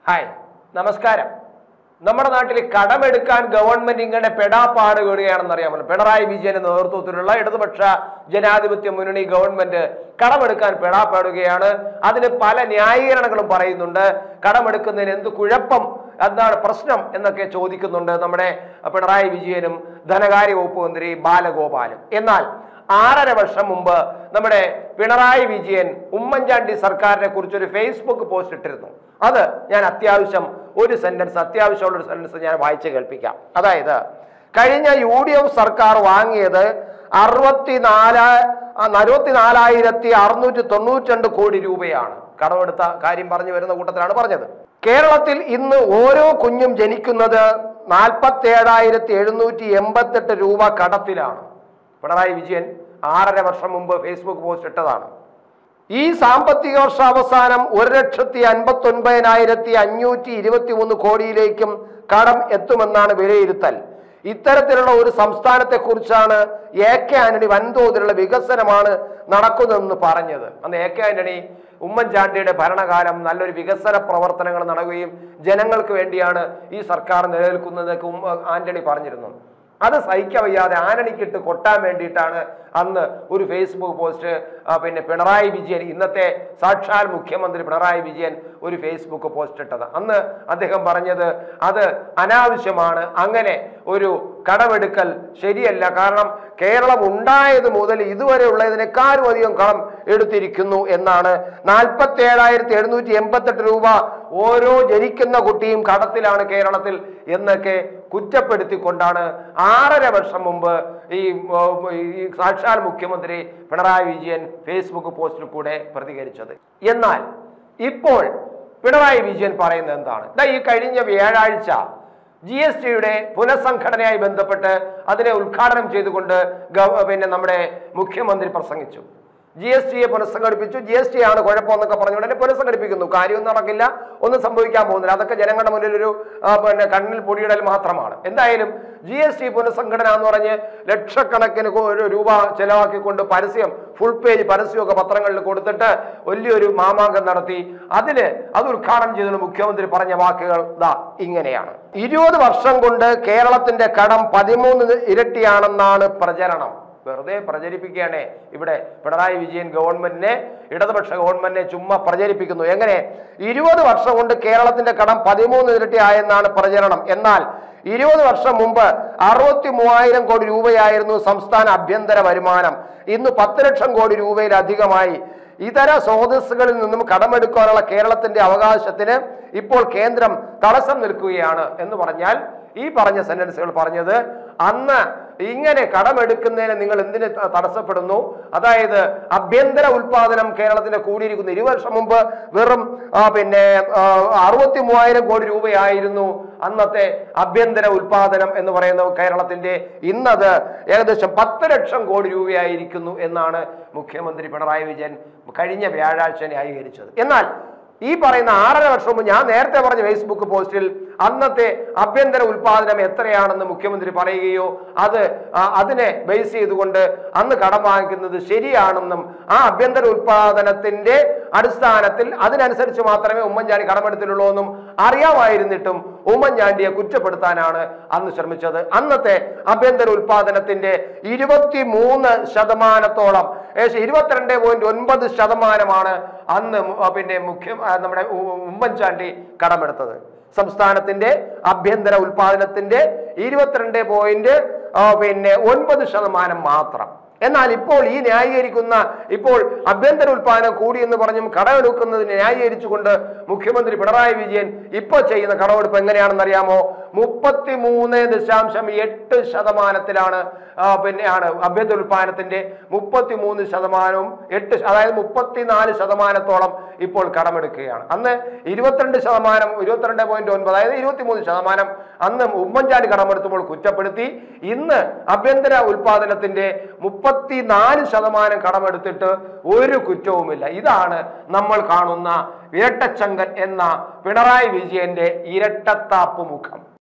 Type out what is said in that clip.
hi നമസ്കാരം നമ്മുടെ നാട്ടിൽ കടമെടുക്കാൻ ഗവൺമെന്റ് ഇങ്ങനെ പെടാപ്പാട് വീടുകയാണെന്ന് അറിയാമല്ലോ പിണറായി വിജയന്റെ നേതൃത്വത്തിലുള്ള ഇടതുപക്ഷ ജനാധിപത്യ മുന്നണി ഗവൺമെന്റ് കടമെടുക്കാൻ പെടാപ്പാടുകയാണ് അതിന് പല ന്യായീകരണങ്ങളും പറയുന്നുണ്ട് കടമെടുക്കുന്നതിന് എന്ത് കുഴപ്പം എന്താണ് പ്രശ്നം എന്നൊക്കെ ചോദിക്കുന്നുണ്ട് നമ്മുടെ പിണറായി വിജയനും ധനകാര്യ വകുപ്പ് മന്ത്രി ബാലഗോപാലും എന്നാൽ ആറര വർഷം മുമ്പ് നമ്മുടെ പിണറായി വിജയൻ ഉമ്മൻചാണ്ടി സർക്കാരിനെ കുറിച്ച് ഒരു ഫേസ്ബുക്ക് പോസ്റ്റ് ഇട്ടിരുന്നു അത് ഞാൻ അത്യാവശ്യം ഒരു സെന്റൻസ് അത്യാവശ്യമുള്ള ഒരു സെന്റൻസ് ഞാൻ വായിച്ച് കേൾപ്പിക്കാം അതായത് കഴിഞ്ഞ യു ഡി എഫ് സർക്കാർ വാങ്ങിയത് അറുപത്തിനാല് അറുപത്തിനാലായിരത്തി അറുന്നൂറ്റി തൊണ്ണൂറ്റി രണ്ട് കോടി രൂപയാണ് കടമെടുത്ത കാര്യം പറഞ്ഞു വരുന്ന കൂട്ടത്തിലാണ് പറഞ്ഞത് കേരളത്തിൽ ഇന്ന് ഓരോ കുഞ്ഞും ജനിക്കുന്നത് നാൽപ്പത്തി ഏഴായിരത്തി എഴുന്നൂറ്റി എൺപത്തെട്ട് രൂപ കടത്തിലാണ് പിണറായി വിജയൻ ആറര വർഷം മുമ്പ് ഫേസ്ബുക്ക് പോസ്റ്റ് ഇട്ടതാണ് ഈ സാമ്പത്തിക വർഷാവസാനം ഒരു ലക്ഷത്തി അൻപത്തി ഒൻപതിനായിരത്തി അഞ്ഞൂറ്റി ഇരുപത്തി മൂന്ന് കോടിയിലേക്കും കടം എത്തുമെന്നാണ് വിലയിരുത്തൽ ഇത്തരത്തിലുള്ള ഒരു സംസ്ഥാനത്തെ കുറിച്ചാണ് എ കെ ആന്റണി വൻതോതിലുള്ള വികസനമാണ് നടക്കുന്നതെന്ന് പറഞ്ഞത് അന്ന് എ കെ ആന്റണി ഉമ്മൻചാണ്ടിയുടെ ഭരണകാലം നല്ലൊരു വികസന പ്രവർത്തനങ്ങൾ നടക്കുകയും ജനങ്ങൾക്ക് വേണ്ടിയാണ് ഈ സർക്കാർ നിലനിൽക്കുന്നതൊക്കെ ഉമ്മ ആന്റണി പറഞ്ഞിരുന്നു അത് സഹിക്കാൻ വയ്യാതെ ആനണിക്കിട്ട് കൊട്ടാൻ വേണ്ടിയിട്ടാണ് അന്ന് ഒരു ഫേസ്ബുക്ക് പോസ്റ്റ് ആ, പിന്നെ പിണറായി വിജയൻ ഇന്നത്തെ സാക്ഷാൽ മുഖ്യമന്ത്രി പിണറായി വിജയൻ ഒരു ഫേസ്ബുക്ക് പോസ്റ്റ് ഇട്ടത് അന്ന് അദ്ദേഹം പറഞ്ഞത് അത് അനാവശ്യമാണ് അങ്ങനെ ഒരു കടമെടുക്കൽ ശരിയല്ല കാരണം കേരളം ഉണ്ടായത് മുതൽ ഇതുവരെ ഉള്ളതിനേക്കാളും അധികം കടം എടുത്തിരിക്കുന്നു എന്നാണ് നാൽപ്പത്തി ഏഴായിരത്തി എഴുന്നൂറ്റി എൺപത്തെട്ട് രൂപ ഓരോ ജനിക്കുന്ന കുട്ടിയും കടത്തിലാണ് കേരളത്തിൽ എന്നൊക്കെ കുറ്റപ്പെടുത്തിക്കൊണ്ടാണ് ആറര വർഷം മുമ്പ് ഈ ഓ, ഈ സാക്ഷാൽ മുഖ്യമന്ത്രി പിണറായി വിജയൻ ഫേസ്ബുക്ക് പോസ്റ്റിൽ കൂടെ പ്രതികരിച്ചത് എന്നാൽ ഇപ്പോൾ പിണറായി വിജയൻ പറയുന്നത് എന്താണ് ദാ ഈ കഴിഞ്ഞ വ്യാഴാഴ്ച ജി എസ് ടിയുടെ പുനഃസംഘടനയായി ബന്ധപ്പെട്ട് അതിനെ ഉദ്ഘാടനം ചെയ്തുകൊണ്ട് ഗവ- പിന്നെ നമ്മുടെ മുഖ്യമന്ത്രി പ്രസംഗിച്ചു ജി എസ് ടിയെ പുനഃസംഘടിപ്പിച്ചു ജി എസ് ടി ആണ് കുഴപ്പമെന്നൊക്കെ പറഞ്ഞുകൊണ്ട് തന്നെ പുനഃസംഘടിപ്പിക്കുന്നു കാര്യമൊന്നും നടക്കില്ല ഒന്നും സംഭവിക്കാൻ പോകുന്നില്ല അതൊക്കെ ജനങ്ങളുടെ മുന്നിൽ ഒരു ആ, പിന്നെ കണ്ണിൽ പൊടിയിടൽ മാത്രമാണ് എന്തായാലും ജി എസ് ടി പുനഃസംഘടന എന്ന് പറഞ്ഞ് ലക്ഷക്കണക്കിന് കോ- ഒരു രൂപ ചെലവാക്കിക്കൊണ്ട് പരസ്യം ഫുൾ പേജ് പരസ്യമൊക്കെ പത്രങ്ങളിൽ കൊടുത്തിട്ട് വലിയൊരു മാമാങ്കം നടത്തി അതിന് അത് ഉദ്ഘാടനം ചെയ്തുകൊണ്ട് മുഖ്യമന്ത്രി പറഞ്ഞ വാക്കുകൾ ദാ ഇങ്ങനെയാണ് ഇരുപത് വർഷം കൊണ്ട് കേരളത്തിന്റെ കടം പതിമൂന്ന് ഇരട്ടിയാണെന്നാണ് പ്രചരണം വെറുതെ പ്രചരിപ്പിക്കുകയാണ് ഇവിടെ പിണറായി വിജയൻ ഗവൺമെന്റിനെ ഇടതുപക്ഷ ഗവൺമെന്റിനെ ചുമ്മാ പ്രചരിപ്പിക്കുന്നു എങ്ങനെ ഇരുപത് വർഷം കൊണ്ട് കേരളത്തിന്റെ കടം പതിമൂന്ന് ഇരട്ടി ആയെന്നാണ് പ്രചരണം എന്നാൽ ഇരുപത് വർഷം മുമ്പ് അറുപത്തി മൂവായിരം കോടി രൂപയായിരുന്നു സംസ്ഥാന ആഭ്യന്തര വരുമാനം ഇന്ന് പത്ത് ലക്ഷം കോടി രൂപയിലധികമായി ഇതര സ്രോതസ്സുകളിൽ നിന്നും കടമെടുക്കാനുള്ള കേരളത്തിന്റെ അവകാശത്തിന് ഇപ്പോൾ കേന്ദ്രം തടസ്സം നിൽക്കുകയാണ് എന്ന് പറഞ്ഞാൽ ഈ പറഞ്ഞ സെന്റൻസുകൾ പറഞ്ഞത് അന്ന് ഇങ്ങനെ കടമെടുക്കുന്നതിന് നിങ്ങൾ എന്തിന് ത- തടസ്സപ്പെടുന്നു അതായത് ആഭ്യന്തര ഉൽപാദനം കേരളത്തിന്റെ കൂടിയിരിക്കുന്നു ഇരു വർഷം മുമ്പ് വെറും ആ, പിന്നെ അറുപത്തി മൂവായിരം കോടി രൂപയായിരുന്നു അന്നത്തെ ആഭ്യന്തര ഉൽപാദനം എന്ന് പറയുന്ന കേരളത്തിന്റെ ഇന്നത് ഏകദേശം പത്ത് ലക്ഷം കോടി രൂപയായിരിക്കുന്നു എന്നാണ് മുഖ്യമന്ത്രി പിണറായി വിജയൻ കഴിഞ്ഞ വ്യാഴാഴ്ച ന്യായീകരിച്ചത് എന്നാൽ ഈ പറയുന്ന ആറര വർഷം മുമ്പ് ഞാൻ നേരത്തെ പറഞ്ഞ ഫേസ്ബുക്ക് പോസ്റ്റിൽ അന്നത്തെ ആഭ്യന്തര ഉൽപാദനം എത്രയാണെന്ന് മുഖ്യമന്ത്രി പറയുകയോ അത് ആ, അതിനെ ബേസ് ചെയ്തുകൊണ്ട് അന്ന് കടം വാങ്ങിക്കുന്നത് ശരിയാണെന്നും ആ ആഭ്യന്തര ഉൽപാദനത്തിന്റെ അടിസ്ഥാനത്തിൽ അതിനനുസരിച്ച് മാത്രമേ ഉമ്മൻചാണ്ടി കടമെടുത്തിട്ടുള്ളൂ എന്നും അറിയാമായിരുന്നിട്ടും ഉമ്മൻചാണ്ടിയെ കുറ്റപ്പെടുത്താനാണ് അന്ന് ശ്രമിച്ചത് അന്നത്തെ ആഭ്യന്തര ഉൽപാദനത്തിന്റെ ഇരുപത്തി മൂന്ന് ശതമാനത്തോളം ഏകദേശം ഇരുപത്തിരണ്ട് പോയിന്റ് ഒൻപത് ശതമാനമാണ് അന്ന് മു- ആ പിന്നെ മുഖ്യ ആ നമ്മുടെ ഉ- ഉമ്മൻചാണ്ടി കടമെടുത്തത് സംസ്ഥാനത്തിന്റെ ആഭ്യന്തര ഉൽപാദനത്തിന്റെ ഇരുപത്തിരണ്ട് പോയിന്റ് പിന്നെ ഒൻപത് ശതമാനം മാത്രം എന്നാൽ ഇപ്പോൾ ഈ ന്യായീകരിക്കുന്ന ഇപ്പോൾ ആഭ്യന്തര ഉൽപാദനം കൂടി എന്ന് പറഞ്ഞും കടമെടുക്കുന്നതിന് ന്യായീകരിച്ചുകൊണ്ട് മുഖ്യമന്ത്രി പിണറായി വിജയൻ ഇപ്പോൾ ചെയ്യുന്ന കടമെടുപ്പ് എങ്ങനെയാണെന്ന് അറിയാമോ മുപ്പത്തി മൂന്ന് ദശാംശം എട്ട് ശതമാനത്തിലാണ് ആ, പിന്നെയാണ് ആഭ്യന്തര ഉൽപാദനത്തിന്റെ മുപ്പത്തി മൂന്ന് ശതമാനവും എട്ട് ശ- അതായത് മുപ്പത്തിനാല് ശതമാനത്തോളം ഇപ്പോൾ കടമെടുക്കുകയാണ് അന്ന് ഇരുപത്തിരണ്ട് ശതമാനം ഇരുപത്തിരണ്ട് പോയിന്റ് ഒൻപത് അതായത് ഇരുപത്തിമൂന്ന് ശതമാനം അന്ന് ഉമ്മൻചാണ്ടി കടമെടുത്തപ്പോൾ കുറ്റപ്പെടുത്തി ഇന്ന് ആഭ്യന്തര ഉൽപാദനത്തിന്റെ മുപ്പത്തിനാല് ശതമാനം കടമെടുത്തിട്ട് ഒരു കുറ്റവുമില്ല ഇതാണ് നമ്മൾ കാണുന്ന ഇരട്ടച്ചങ്കൻ എന്ന പിണറായി വിജയന്റെ ഇരട്ടത്താപ്പ് മുഖം